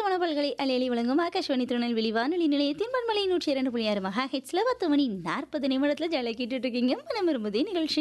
உற்சாகமான பல்களை அலையலி வழங்கும் ஆகாஷ்வாணி திருநெல்வேலி வானொலி நிலையத்தின் பன்மலை நூற்றி இரண்டு புள்ளி ஆறு மகா ஹெட்ஸ்ல பத்து மணி நாற்பது நிமிடத்துல ஜாலியாக கேட்டுட்டு இருக்கீங்க மனம் விரும்புதே நிகழ்ச்சி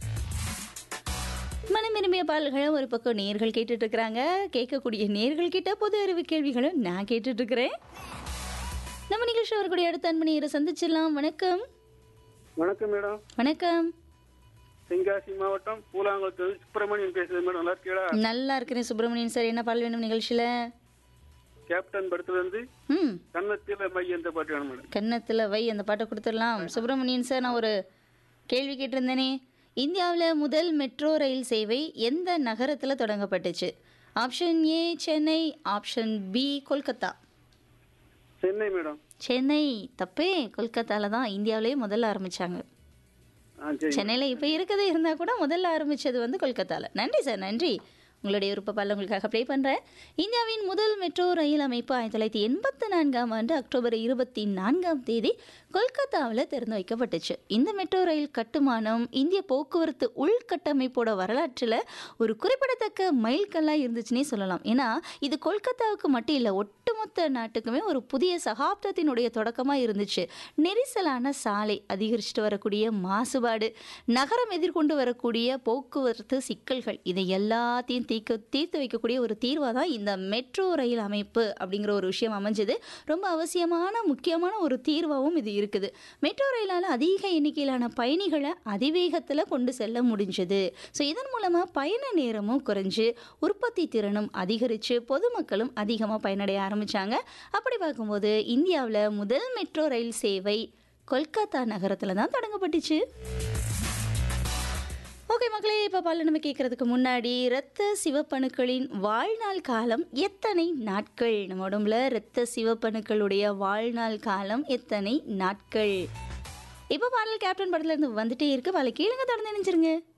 மனம் விரும்பிய பாடல்களை ஒரு பக்கம் நேர்கள் கேட்டுட்டு இருக்கிறாங்க கேட்கக்கூடிய நேர்கள் கிட்ட பொது அறிவு கேள்விகளை நான் கேட்டுட்டு இருக்கிறேன் நம்ம நிகழ்ச்சி வரக்கூடிய அடுத்த அன்பணியரை சந்திச்சிடலாம் வணக்கம் வணக்கம் மேடம் வணக்கம் தென்காசி மாவட்டம் பூலாங்குளத்து சுப்பிரமணியன் பேசுறது மேடம் நல்லா இருக்கீங்களா நல்லா இருக்கிறேன் சுப்பிரமணியன் சார் என்ன பாடல் வேணும் நிகழ்ச்சியில கேப்டன் படத்துல இருந்து ம் கன்னத்தில மை எந்த பாட்டு வேணும் மேடம் கன்னத்தில் வை அந்த பாட்டை கொடுத்துடலாம் சுப்பிரமணியன் சார் நான் ஒரு கேள்வி கேட்டிருந்தேனே இந்தியாவில் முதல் மெட்ரோ ரயில் சேவை எந்த நகரத்தில் தொடங்கப்பட்டுச்சு option A Chennai option B Kolkata Chennai madam Chennai தப்பே கொல்கத்தாவில் தான் இந்தியாவிலேயே முதல்ல ஆரம்பிச்சாங்க ஆ சரி சென்னையில் இப்போ இருக்கதே இருந்தால் கூட முதல்ல ஆரம்பிச்சது வந்து கொல்கத்தாவில் நன்றி சார் நன்றி உங்களுடைய விருப்ப பாடல் உங்களுக்காக ப்ளே பண்ணுறேன் இந்தியாவின் முதல் மெட்ரோ ரயில் அமைப்பு ஆயிரத்தி தொள்ளாயிரத்தி எண்பத்தி நான்காம் ஆண்டு அக்டோபர் இருபத்தி நான்காம் தேதி கொல்கத்தாவில் திறந்து வைக்கப்பட்டுச்சு இந்த மெட்ரோ ரயில் கட்டுமானம் இந்திய போக்குவரத்து உள்கட்டமைப்போட வரலாற்றில் ஒரு குறிப்பிடத்தக்க மைல்கல்லாக இருந்துச்சுன்னே சொல்லலாம் ஏன்னா இது கொல்கத்தாவுக்கு மட்டும் இல்லை ஒட்டுமொத்த நாட்டுக்குமே ஒரு புதிய சகாப்தத்தினுடைய தொடக்கமாக இருந்துச்சு நெரிசலான சாலை அதிகரிச்சுட்டு வரக்கூடிய மாசுபாடு நகரம் எதிர்கொண்டு வரக்கூடிய போக்குவரத்து சிக்கல்கள் இதை எல்லாத்தையும் தீர்க்க தீர்த்து வைக்கக்கூடிய ஒரு தீர்வாக தான் இந்த மெட்ரோ ரயில் அமைப்பு அப்படிங்கிற ஒரு விஷயம் அமைஞ்சது ரொம்ப அவசியமான முக்கியமான ஒரு தீர்வாகவும் இது இருக்குது மெட்ரோ ரயிலால் அதிக எண்ணிக்கையிலான பயணிகளை அதிவேகத்தில் கொண்டு செல்ல முடிஞ்சது ஸோ இதன் மூலமாக பயண நேரமும் குறைஞ்சு உற்பத்தி திறனும் அதிகரித்து பொதுமக்களும் அதிகமாக பயனடைய ஆரம்பித்தாங்க அப்படி பார்க்கும்போது இந்தியாவில் முதல் மெட்ரோ ரயில் சேவை கொல்கத்தா நகரத்தில் தான் தொடங்கப்பட்டுச்சு ஓகே மக்களே இப்போ பால் நம்ம கேட்கறதுக்கு முன்னாடி இரத்த சிவப்பணுக்களின் வாழ்நாள் காலம் எத்தனை நாட்கள் நம்ம உடம்புல இரத்த சிவப்பணுக்களுடைய வாழ்நாள் காலம் எத்தனை நாட்கள் இப்போ பாடல் கேப்டன் படத்துல இருந்து வந்துட்டே இருக்கு பாலை கீழங்க தொடர்ந்து நினைச்சிருங்க